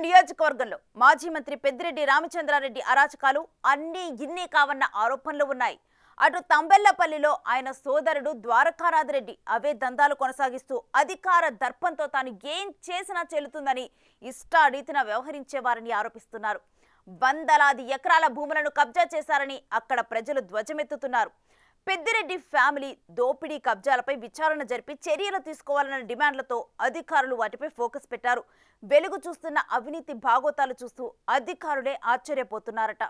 నియోజకవర్గంలో మాజీ మంత్రి పెద్దిరెడ్డి రామచంద్రారెడ్డి అరాచకాలు అన్నీ ఇన్నీ కావన్న ఆరోపణలు ఉన్నాయి అటు తంబెల్లపల్లిలో ఆయన సోదరుడు ద్వారకానాథ్ రెడ్డి అవే దందాలు కొనసాగిస్తూ అధికార దర్పంతో తాను ఏం చేసినా చెల్లుతుందని ఇష్టారీతిన వ్యవహరించేవారని ఆరోపిస్తున్నారు వందలాది ఎకరాల భూములను కబ్జా చేశారని అక్కడ ప్రజలు ధ్వజమెత్తుతున్నారు పెద్దిరెడ్డి ఫ్యామిలీ దోపిడీ కబ్జాలపై విచారణ జరిపి చర్యలు తీసుకోవాలన్న డిమాండ్లతో అధికారులు వాటిపై ఫోకస్ పెట్టారు వెలుగు చూస్తున్న అవినీతి భాగోతాలు చూస్తూ అధికారులే ఆశ్చర్యపోతున్నారట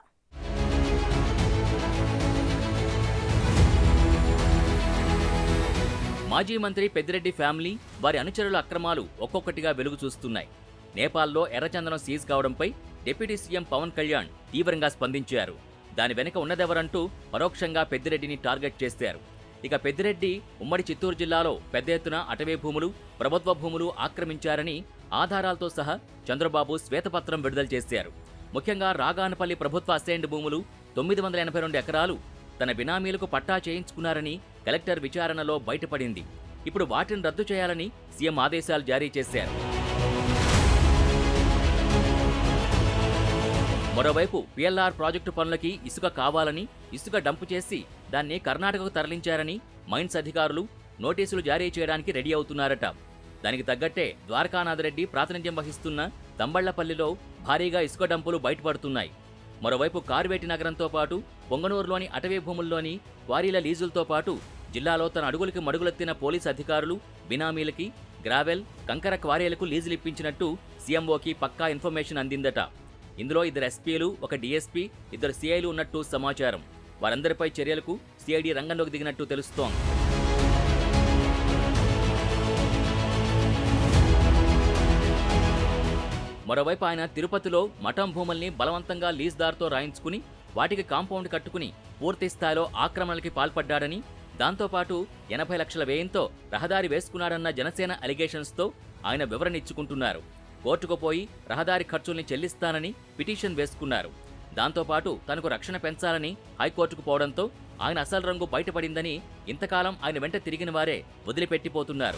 మాజీ మంత్రి పెద్దిరెడ్డి ఫ్యామిలీ వారి అనుచరుల అక్రమాలు ఒక్కొక్కటిగా వెలుగు చూస్తున్నాయి నేపాల్లో ఎర్రచందనం సీజ్ కావడంపై డిప్యూటీ సీఎం పవన్ కళ్యాణ్ తీవ్రంగా స్పందించారు దాని వెనుక ఉన్నదెవరంటూ పరోక్షంగా పెద్దిరెడ్డిని టార్గెట్ చేశారు ఇక పెద్దిరెడ్డి ఉమ్మడి చిత్తూరు జిల్లాలో పెద్ద ఎత్తున అటవీ భూములు ప్రభుత్వ భూములు ఆక్రమించారని ఆధారాలతో సహా చంద్రబాబు శ్వేతపత్రం విడుదల చేశారు ముఖ్యంగా రాగానపల్లి ప్రభుత్వ అసైన్డ్ భూములు తొమ్మిది వందల ఎనభై రెండు ఎకరాలు తన బినామీలకు పట్టా చేయించుకున్నారని కలెక్టర్ విచారణలో బయటపడింది ఇప్పుడు వాటిని రద్దు చేయాలని సీఎం ఆదేశాలు జారీ చేశారు మరోవైపు పిఎల్ఆర్ ప్రాజెక్టు పనులకి ఇసుక కావాలని ఇసుక డంపు చేసి దాన్ని కర్ణాటకకు తరలించారని మైన్స్ అధికారులు నోటీసులు జారీ చేయడానికి రెడీ అవుతున్నారట దానికి తగ్గట్టే ద్వారకానాథ్ రెడ్డి ప్రాతినిధ్యం వహిస్తున్న తంబళ్లపల్లిలో భారీగా ఇసుక డంపులు బయటపడుతున్నాయి మరోవైపు కార్వేటి నగరంతో పాటు పొంగనూరులోని అటవీ భూముల్లోని క్వారీల లీజులతో పాటు జిల్లాలో తన అడుగులకి మడుగులెత్తిన పోలీస్ అధికారులు బినామీలకి గ్రావెల్ కంకర క్వారీలకు లీజులు ఇప్పించినట్టు సీఎంఓకి పక్కా ఇన్ఫర్మేషన్ అందిందట ఇందులో ఇద్దరు ఎస్పీలు ఒక డీఎస్పీ ఇద్దరు సిఐలు ఉన్నట్టు సమాచారం వారందరిపై చర్యలకు సిఐడి రంగంలోకి దిగినట్టు తెలుస్తోంది మరోవైపు ఆయన తిరుపతిలో మఠం భూముల్ని బలవంతంగా లీజ్దారుతో రాయించుకుని వాటికి కాంపౌండ్ కట్టుకుని పూర్తి స్థాయిలో ఆక్రమణలకి పాల్పడ్డాడని దాంతోపాటు ఎనభై లక్షల వ్యయంతో రహదారి వేసుకున్నాడన్న జనసేన అలిగేషన్స్తో ఆయన వివరణ ఇచ్చుకుంటున్నారు కోర్టుకు పోయి రహదారి ఖర్చుల్ని చెల్లిస్తానని పిటిషన్ వేసుకున్నారు దాంతోపాటు తనకు రక్షణ పెంచాలని హైకోర్టుకు పోవడంతో ఆయన అసలు రంగు బయటపడిందని ఇంతకాలం ఆయన వెంట తిరిగిన వారే వదిలిపెట్టిపోతున్నారు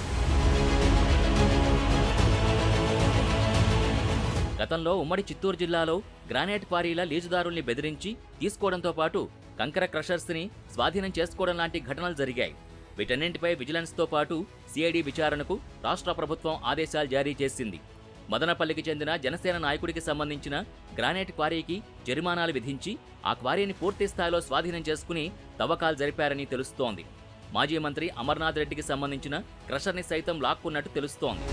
గతంలో ఉమ్మడి చిత్తూరు జిల్లాలో గ్రానైట్ క్వారీల లీజుదారుల్ని బెదిరించి తీసుకోవడంతో పాటు కంకర క్రషర్స్ని స్వాధీనం చేసుకోవడం లాంటి ఘటనలు జరిగాయి వీటన్నింటిపై విజిలెన్స్తో పాటు సిఐడి విచారణకు రాష్ట్ర ప్రభుత్వం ఆదేశాలు జారీ చేసింది మదనపల్లికి చెందిన జనసేన నాయకుడికి సంబంధించిన గ్రానైట్ క్వారీకి జరిమానాలు విధించి ఆ క్వారీని పూర్తి స్థాయిలో స్వాధీనం చేసుకుని తవ్వకాలు జరిపారని తెలుస్తోంది మాజీ మంత్రి అమర్నాథ్ రెడ్డికి సంబంధించిన క్రషర్ని సైతం లాక్కున్నట్టు తెలుస్తోంది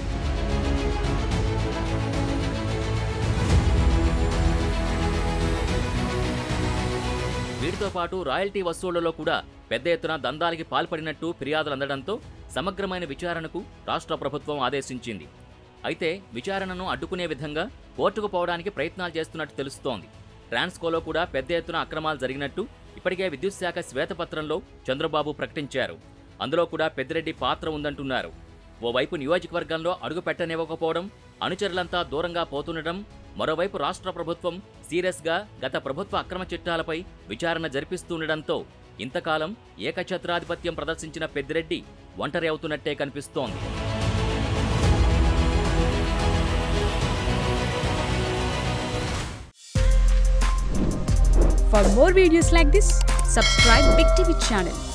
వీటితో పాటు రాయల్టీ వసూళ్లలో కూడా పెద్ద ఎత్తున దందాలకి పాల్పడినట్టు ఫిర్యాదులు అందడంతో సమగ్రమైన విచారణకు రాష్ట్ర ప్రభుత్వం ఆదేశించింది అయితే విచారణను అడ్డుకునే విధంగా కోర్టుకు పోవడానికి ప్రయత్నాలు చేస్తున్నట్టు తెలుస్తోంది ట్రాన్స్కోలో కూడా పెద్ద ఎత్తున అక్రమాలు జరిగినట్టు ఇప్పటికే విద్యుత్ శాఖ శ్వేతపత్రంలో చంద్రబాబు ప్రకటించారు అందులో కూడా పెద్దిరెడ్డి పాత్ర ఉందంటున్నారు ఓవైపు నియోజకవర్గంలో అడుగు పెట్టనివ్వకపోవడం అనుచరులంతా దూరంగా పోతుండటం మరోవైపు రాష్ట్ర ప్రభుత్వం సీరియస్గా గత ప్రభుత్వ అక్రమ చిట్టాలపై విచారణ జరిపిస్తుండటంతో ఇంతకాలం ఏకఛత్రాధిపత్యం ప్రదర్శించిన పెద్దిరెడ్డి ఒంటరి అవుతున్నట్టే కనిపిస్తోంది For more videos like this, subscribe Big TV channel